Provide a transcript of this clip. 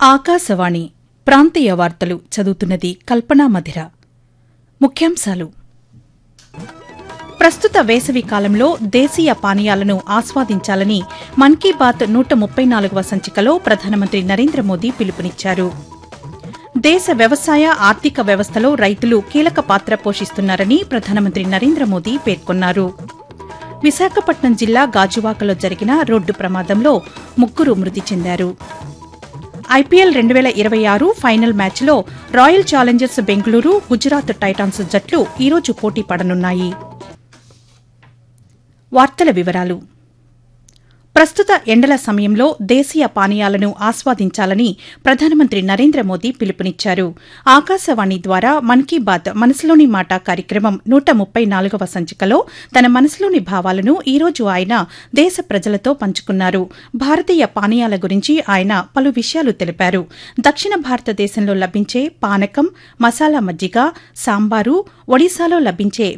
ఆకాశవాణి ప్రాంతీయ వార్తలు చదువుతున్నది కల్పనా మధిర ముఖ్యాంశాలు ప్రస్తుత వేసవి కాలంలో దేశీయ పానీయాలను ఆస్వాదించాలని మన్ కీ బాత్ నూట ముప్పై నాలుగవ సంచికలో ప్రధానమంత్రి నరేంద్ర మోదీ పిలుపునిచ్చారు దేశ వ్యవసాయ ఆర్థిక వ్యవస్థలో రైతులు కీలక పాత్ర పోషిస్తున్నారని ప్రధానమంత్రి నరేంద్ర మోదీ పేర్కొన్నారు విశాఖపట్నం జిల్లా గాజువాకలో జరిగిన రోడ్డు ప్రమాదంలో ముగ్గురు మృతి చెందారు ఐపీఎల్ రెండు వేల ఇరవై ఆరు ఫైనల్ మ్యాచ్లో Royal Challengers Bengaluru Gujarat Titans జట్లు ఈరోజు పోటీ పడనున్నాయి వార్తల వివరాలు ప్రస్తుత ఎండల సమయంలో దేశీయ పానీయాలను ఆస్వాదించాలని ప్రధానమంత్రి నరేంద్ర మోదీ పిలుపునిచ్చారు ఆకాశవాణి ద్వారా మన్ కీ బాత్ మనసులోని మాట కార్యక్రమం నూట ముప్పై నాలుగవ సంచికలో తన మనసులోని భావాలను ఈ రోజు ఆయన దేశ ప్రజలతో పంచుకున్నారు భారతీయ పానీయాల గురించి ఆయన పలు విషయాలు తెలిపారు దక్షిణ భారతదేశంలో లభించే పానకం మసాలా మజ్జిగ సాంబారు ఒడిశాలో లభించే